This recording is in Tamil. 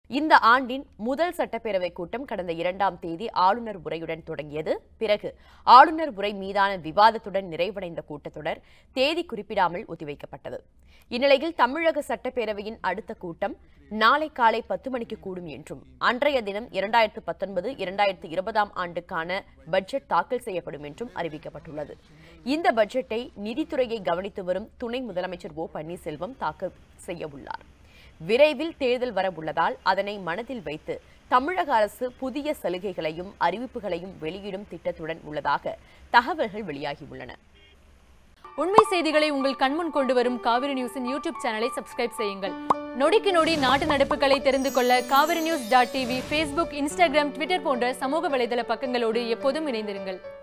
இந்த ஆண்டின் முதல் சட்டப்பேரவை கூட்டம் கடந்த இரண்டாம் தேதி ஆளுநர் உரையுடன் தொடங்கியது பிறகு ஆளுநர் உரை மீதான விவாதத்துடன் நிறைவடைந்த கூட்டத்தொடர் தேதி குறிப்பிடாமல் ஒத்திவைக்கப்பட்டது இந்நிலையில் தமிழக சட்டப்பேரவையின் அடுத்த கூட்டம் நாளை காலை பத்து மணிக்கு கூடும் என்றும் அன்றைய தினம் இரண்டாயிரத்து பத்தொன்பது இரண்டாயிரத்து இருபதாம் ஆண்டுக்கான பட்ஜெட் தாக்கல் செய்யப்படும் என்றும் அறிவிக்கப்பட்டுள்ளது இந்த பட்ஜெட்டை நிதித்துறையை கவனித்து வரும் துணை முதலமைச்சர் ஓ பன்னீர்செல்வம் தாக்கல் செய்ய உள்ளார் விரைவில் தேர்தல் வர உள்ளதால் அதனை மனதில் வைத்து தமிழக அரசு புதிய சலுகைகளையும் அறிவிப்புகளையும் வெளியிடும் திட்டத்துடன் உள்ளதாக தகவல்கள் வெளியாகியுள்ளன உண்மை செய்திகளை உங்கள் கண்முன் கொண்டு வரும் காவிரி நியூஸின் யூடியூப் சேனலை சப்ஸ்கிரைப் செய்யுங்கள் நொடிக்கு நொடி நாட்டு நடப்புகளை தெரிந்து கொள்ள Kaveri news dot TV Facebook Instagram Twitter போன்ற சமூக வலைதள பக்கங்களோடு எப்போதும் இணைந்திருங்கள்